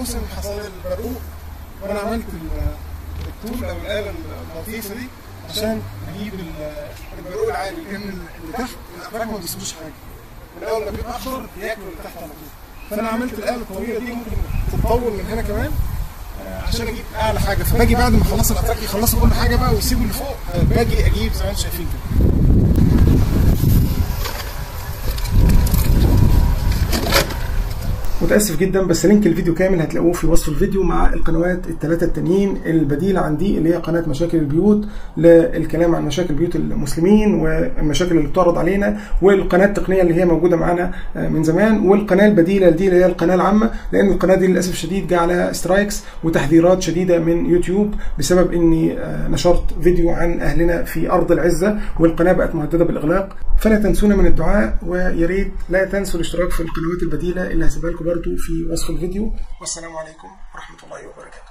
موسم حصاد البرقوق وانا عملت ال- الطول او الاله اللطيفه دي عشان اجيب ال- البرقوق العالي لان اللي تحت الافراج ما بيسيبوش حاجه من اول ما بيبقى اخضر بياكل اللي تحت على طول فانا عملت الاله الطويله دي ممكن تتطول من هنا كمان آه، عشان اجيب اعلى حاجه فباجي بعد ما خلصوا الاتراك يخلصوا كل حاجه بقى ويسيبوا اللي فوق آه، باجي اجيب زي ما انتم شايفين كده متاسف جدا بس لينك الفيديو كامل هتلاقوه في وصف الفيديو مع القنوات الثلاثه التانيين البديله عن دي اللي هي قناه مشاكل البيوت للكلام عن مشاكل بيوت المسلمين والمشاكل اللي بتعرض علينا والقناه التقنيه اللي هي موجوده معانا آه، من زمان والقناه البديله لدي اللي هي القناه العامه لان القناه دي للاسف الشديد جه عليها سترايكس وتحذيرات شديده من يوتيوب بسبب اني آه، نشرت فيديو عن اهلنا في ارض العزه والقناه بقت مهدده بالاغلاق فلا تنسونا من الدعاء ويا ريت لا تنسوا الاشتراك في القنوات البديله اللي هسيبها لكم برضو في وصف الفيديو والسلام عليكم ورحمه الله وبركاته